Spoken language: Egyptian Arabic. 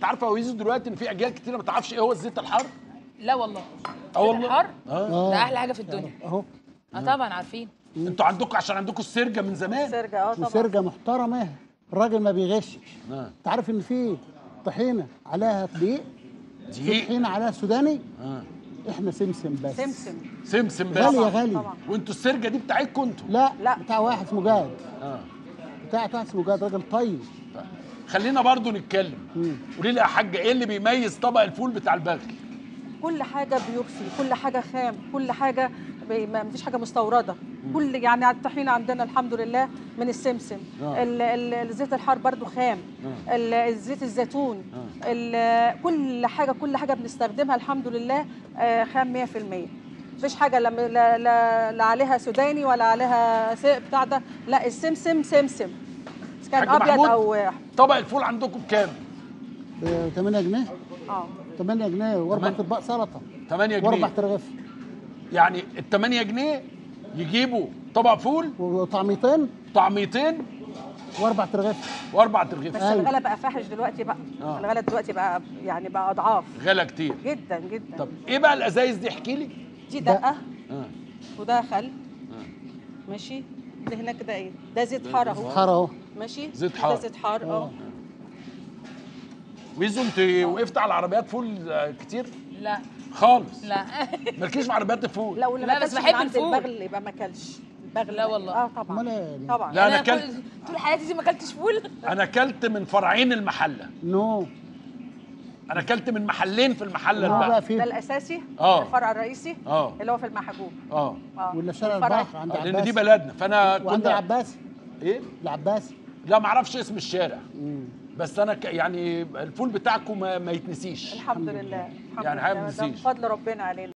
عارفه يا ويزو دلوقتي ان في اجيال كتيره ما تعرفش ايه هو الزيت الحار لا والله اه والله الحر اه ده احلى حاجه في الدنيا اهو اه طبعا عارفين انتوا عندكم عشان عندكم السرجه من زمان سرجة اه طبعا وسرجه محترمه الراجل ما بيغشش اه انت عارف ان في طحينه عليها دقيق في دقيق طحينه عليها سوداني اه احنا سمسم بس سمسم سمسم بس غالي يا غالي طبعا وانتوا السرجه دي بتاعتكم انتوا لا لا. بتاع واحد اسمه جاد اه بتاع واحد اسمه جاد راجل طيب طيب. خلينا برضو نتكلم مم. قولي لي يا حاجه ايه اللي بيميز طبق الفول بتاع البغل كل حاجة بيورفي كل حاجة خام كل حاجة بي- ما فيش حاجة مستوردة كل يعني على الطحينة عندنا الحمد لله من السمسم آه. ال- ال- الزيت الحار برضو خام آه. ال- الزيت الزيتون ال- كل حاجة كل حاجة بنستخدمها الحمد لله آه، خام 100% مفيش حاجة لا, لا, لا, لا عليها سوداني ولا عليها س- بتاع ده لا السمسم سمسم كان حاج ابيض محمود؟ او طبق الفول عندكم بكام ب 8 جنيه اه 8 جنيه واربع تمانية. اطباق سلطه 8 واربع جنيه ترغيف يعني ال 8 جنيه يجيبوا طبق فول وطعميتين طعميتين واربع ترغيف واربع ترغيف بس أيوة. الغلا بقى فاحش دلوقتي بقى آه. الغلا دلوقتي بقى يعني بقى اضعاف غلا كتير جدا جدا طب ايه بقى الازايز دي احكي لي دي ده- دقه اه وده خل آه. ماشي ده هناك ده ايه ده زيت حار اهو حار اهو ماشي زيت حار. ده زيت حار اه ويزو انت وقفت على عربيات فول آه، كتير لا خالص لا مالكيش في عربيات الفول لا واللي لا، ما بس كانش بحب من عند الفول. البغل يبقى ما كلش البغل لا والله. اه طبعا امال ايه طبعا لا، أنا كل- أكلت. طول حياتي دي ما اكلتش فول انا اكلت من فرعين المحله نو انا اكلت من محلين في المحله نو بقى البقى ده في الاساسي آه. الفرع الرئيسي اه اللي هو في المحجوب اه اه ولا شارع والفرع- البحر عند لان دي عباسي بلدنا فانا وعند كنت العباسي ايه العباسي لا ما اعرفش اسم الشارع مم. بس انا ك... يعني الفول بتاعكم ما, ما يتنسيش الحمد لله الحمد يعني لله حاجة ده ما من تنسيش. فضل ربنا علينا